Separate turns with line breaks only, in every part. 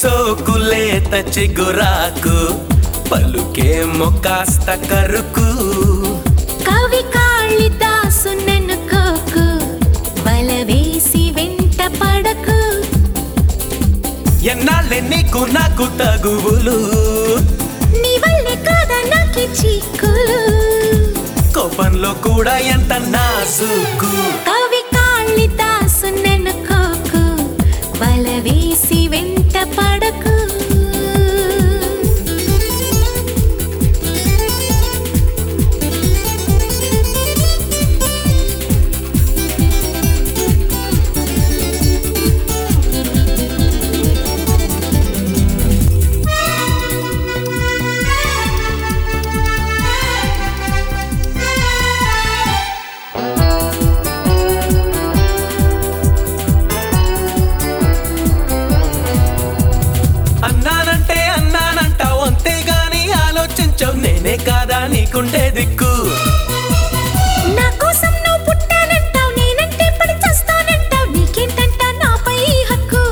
సోకులేత చిగురాకు పలుకేమో కాస్త కరుకు
కవి కాళిదాసు నన్ను కోకు బలవేసి వెంట పడకు
ఎన్నాళ్ళే నీకు నాకు తగువులు
నీ వల్లే కాదా నాకి చిక్కులు
కోపంలో కూడా ఎంత నాసుకు
కవి కాళిదాసు నన్ను కోకు బలవేసి వెంట పడకు
అన్నానంటే అన్నానంటావు అంతేగాని ఆలోచించవు నేనే కాదా నీకుండే దిక్కు
నా కోసం నువ్వు పుట్టానంటావు నేనంటే పడి చస్తానంటావు నీకేంటంట నాపై ఈ హక్కు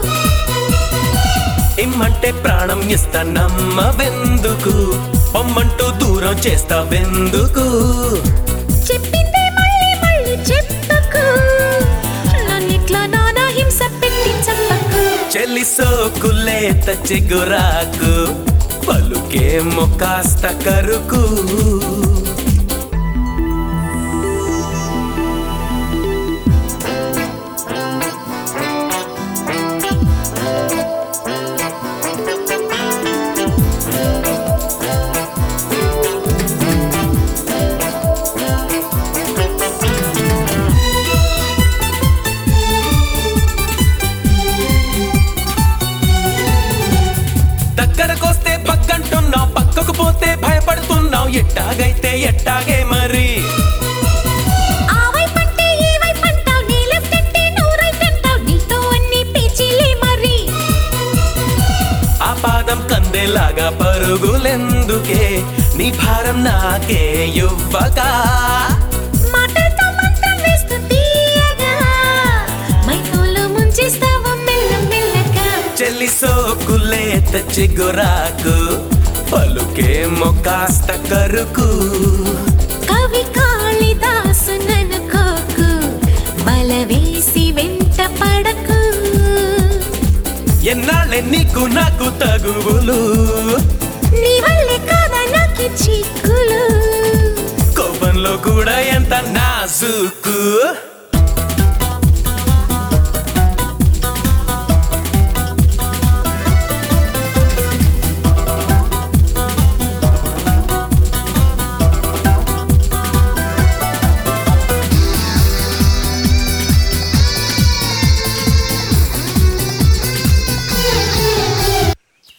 ఇమ్మంటే ప్రాణం ఇస్తా నమ్మవెందుకు పొమ్మంటూ దూరం చేస్తావెందుకు
చెప్పిందే మళ్ళీ మళ్ళీ చెప్పకు నన్నిట్లా నానా హింస పెట్టి చెప్పకు
చెల్లి సోకులేత చిగురాకు పలుకేమో కాస్త కరుకు దగ్గరకొస్తే పక్కంటున్నావు పక్కకు పోతే భయపడుతున్నావు ఎట్టాగైతే ఎట్టాగే మరి
ఆ వైపంటే ఈ వైపంటావు నీ లెఫ్ట్ అంటే నువ్వు రైట్ అంటావు నీతో అన్ని పేచీలే మరి
ఆ పాదం కందేలాగా పరుగులెందుకే నీ భారం నాకే ఇవ్వగా
మాటలతో మంత్రం వేస్తూ తీయగా మైకంలో ముంచేస్తావు మెల్ల మెల్లగా
చెల్లి సోకులేత చిగురాకు పలుకేమో కాస్త కరుకు
కవి కాళిదాసు నన్ను కోకు బలవేసి వెంట పడకు
ఎన్నాళ్ళే నీకు నాకు తగువులు
నీ వల్లే కాదా నాకి చిక్కులు
కోపంలో కూడా ఎంత నాజుకు